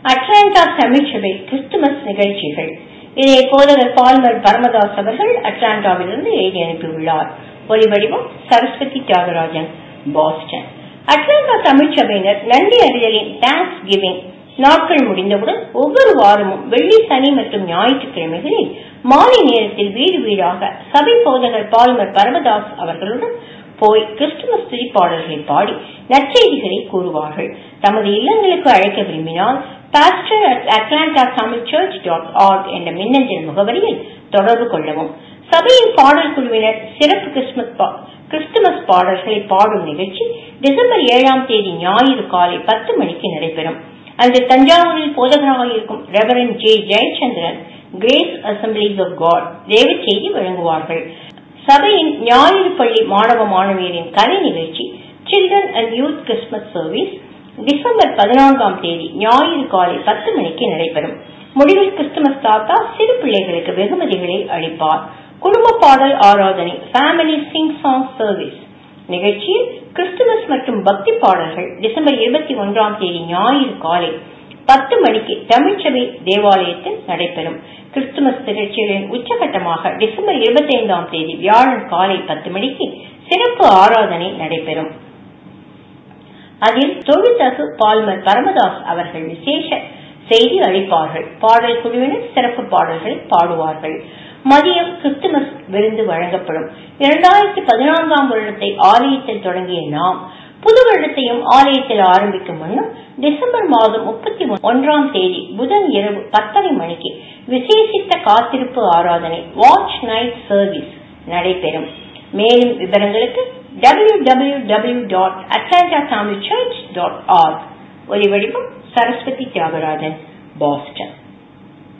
Atlanta தமிழ்ச்சபை Christmas நிகழ்ச்சிகள் இதை போதகர் பால்மர் பரமதாஸ் அவர்கள் அட்லாண்டாவிலிருந்து எழுதி அனுப்பியுள்ளார் ஒலிவடிவம் சரஸ்வதி தியாகராஜன் பாஸ்டன் அட்லாண்டா தமிழ்ச்சபையினர் நன்றி அறிதலின் தேங்க்ஸ் கிவிங் நாட்கள் முடிந்தவுடன் ஒவ்வொரு வாரமும் வெள்ளி சனி மற்றும் ஞாயிற்றுக்கிழமைகளில் மாலை நேரத்தில் வீடு வீடாக சபை போதகர் பால்மர் பரமதாஸ் அவர்களுடன் போய் கிறிஸ்துமஸ் துதிப்பாடல்களை பாடி நற்செய்திகளை கூறுவார்கள் தமது இல்லங்களுக்கு அழைக்க விரும்பினால் pastor at Atlanta Tamil church dot org என்ற மின்னஞ்சல் முகவரியில் தொடர்பு கொள்ளவும் சபையின் பாடல் குழுவினர் சிறப்பு கிறிஸ்துமஸ் கிறிஸ்துமஸ் பாடல்களை பாடும் நிகழ்ச்சி டிசம்பர் ஏழாம் தேதி ஞாயிறு காலை பத்து மணிக்கு நடைபெறும் அன்று தஞ்சாவூரில் போதகராக இருக்கும் reverend J Jayachandran grace assemblies of God தேவ செய்தி வழங்குவார்கள் சபையின் ஞாயிறு பள்ளி மாணவ மாணவியரின் கலை நிகழ்ச்சி children and youth Christmas service December பதினான்காம் தேதி ஞாயிறு காலை பத்து மணிக்கு நடைபெறும் முடிவில் கிறிஸ்துமஸ் தாத்தா சிறு பிள்ளைகளுக்கு வெகுமதிகளை அளிப்பார் குடும்ப பாடல் ஆராதனை ஃபேமிலி சிங் சாங் சர்வீஸ் நிகழ்ச்சியில் கிறிஸ்துமஸ் மற்றும் பக்தி பாடல்கள் டிசம்பர் இருபத்தி ஒன்றாம் தேதி ஞாயிறு காலை பத்து மணிக்கு தமிழ்ச்சபை தேவாலயத்தில் நடைபெறும் கிறிஸ்துமஸ் நிகழ்ச்சிகளின் உச்சகட்டமாக டிசம்பர் இருபத்தி ஐந்தாம் தேதி வியாழன் காலை பத்து மணிக்கு சிறப்பு ஆராதனை நடைபெறும் அதில் தொழுதகு பால்மர் பரமதாஸ் அவர்கள் விசேஷ செய்தி அளிப்பார்கள் பாடல் குழுவினர் சிறப்பு பாடல்களை பாடுவார்கள் மதியம் கிறிஸ்துமஸ் விருந்து வழங்கப்படும் இரண்டாயிரத்தி பதினான்காம் வருடத்தை ஆலயத்தில் தொடங்கிய நாம் புது வருடத்தையும் ஆலயத்தில் ஆரம்பிக்கும் முன்னும் டிசம்பர் மாதம் முப்பத்தி ஒன்றாம் தேதி புதன் இரவு பத்தரை மணிக்கு விசேஷித்த காத்திருப்பு ஆராதனை வாட்ச் நைட் சர்வீஸ் நடைபெறும் மேலும் விவரங்களுக்கு W W W dot Atlanta Tamil church dot org ஒலிவடிவம் சரஸ்வதி தியாகராஜன் பாஸ்டன்